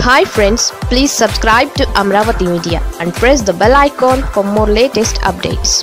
hi friends please subscribe to Amaravati media and press the bell icon for more latest updates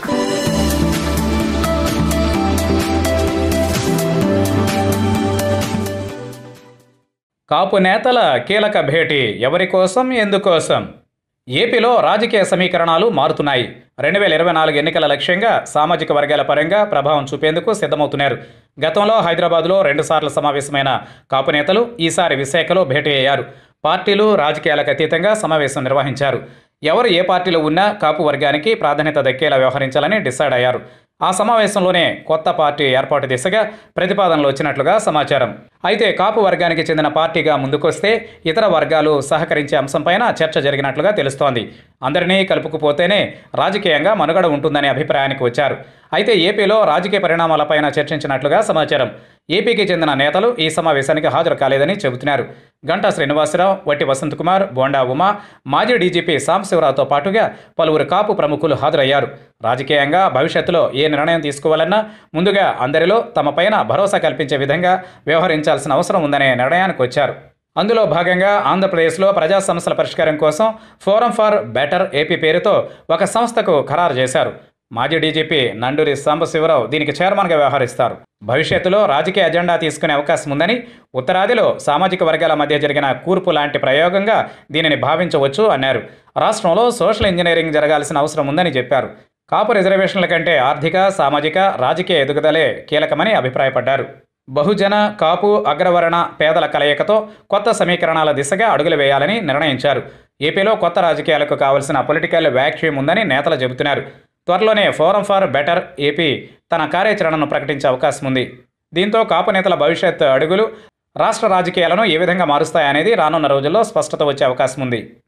Kapu నేతల కీలక భేటీ ఎవరి కోసం ఎందుకోసం ఏపీలో రాజకీయ సమీకరణాలు మారుతున్నాయి రెండు వేల ఇరవై నాలుగు ఎన్నికల లక్ష్యంగా సామాజిక వర్గాల పరంగా ప్రభావం చూపేందుకు సిద్ధమవుతున్నారు గతంలో హైదరాబాద్లో రెండుసార్లు సమావేశమైన కాపు నేతలు ఈసారి విశాఖలో భేటీ అయ్యారు పార్టీలు రాజకీయాలకు అతీతంగా సమావేశం నిర్వహించారు ఎవరు ఏ పార్టీలో ఉన్నా కాపు వర్గానికి ప్రాధాన్యత దక్కేలా వ్యవహరించాలని డిసైడ్ అయ్యారు ఆ సమావేశంలోనే కొత్త పార్టీ ఏర్పాటు దిశగా ప్రతిపాదనలు వచ్చినట్లుగా సమాచారం అయితే కాపు వర్గానికి చెందిన పార్టీగా ముందుకొస్తే ఇతర వర్గాలు సహకరించే అంశంపైన చర్చ జరిగినట్లుగా తెలుస్తోంది అందరినీ కలుపుకుపోతేనే రాజకీయంగా మనుగడ ఉంటుందనే అభిప్రాయానికి వచ్చారు అయితే ఏపీలో రాజకీయ పరిణామాలపైన చర్చించినట్లుగా సమాచారం ఏపీకి చెందిన నేతలు ఈ సమావేశానికి హాజరు కాలేదని చెబుతున్నారు గంటా శ్రీనివాసరావు వట్టి వసంత్ కుమార్ బోండా ఉమా మాజీ డీజీపీ సాంబశివరావుతో పాటుగా పలువురు కాపు ప్రముఖులు హాజరయ్యారు రాజకీయంగా భవిష్యత్తులో ఏ నిర్ణయం తీసుకోవాలన్నా ముందుగా అందరిలో తమపైన భరోసా కల్పించే విధంగా వ్యవహరించాల్సిన అవసరం ఉందనే నిర్ణయానికి వచ్చారు అందులో భాగంగా ఆంధ్రప్రదేశ్లో ప్రజా సమస్యల పరిష్కారం కోసం ఫోరం ఫర్ బెటర్ ఏపీ పేరుతో ఒక సంస్థకు ఖరారు చేశారు మాజీ డీజీపీ నండూరి సాంబశివరావు దీనికి చైర్మన్గా వ్యవహరిస్తారు భవిష్యత్తులో రాజకీయ అజెండా తీసుకునే అవకాశం ఉందని ఉత్తరాదిలో సామాజిక వర్గాల మధ్య జరిగిన కూర్పు లాంటి ప్రయోగంగా దీనిని భావించవచ్చు అన్నారు రాష్ట్రంలో సోషల్ ఇంజనీరింగ్ జరగాల్సిన అవసరం ఉందని చెప్పారు కాపు రిజర్వేషన్ల కంటే ఆర్థిక సామాజిక రాజకీయ ఎదుగుదలే కీలకమని అభిప్రాయపడ్డారు బహుజన కాపు అగ్రవర్ణ పేదల కలయికతో కొత్త సమీకరణాల దిశగా అడుగులు వేయాలని నిర్ణయించారు ఏపీలో కొత్త రాజకీయాలకు కావలసిన పొలిటికల్ వ్యాక్యూమ్ ఉందని నేతలు చెబుతున్నారు త్వరలోనే ఫోరం ఫర్ బెటర్ ఏపీ తన కార్యాచరణను ప్రకటించే అవకాశం ఉంది దీంతో కాపు నేతల భవిష్యత్ అడుగులు రాష్ట్ర రాజకీయాలను ఏ విధంగా మారుస్తాయనేది రానున్న రోజుల్లో స్పష్టత వచ్చే అవకాశం ఉంది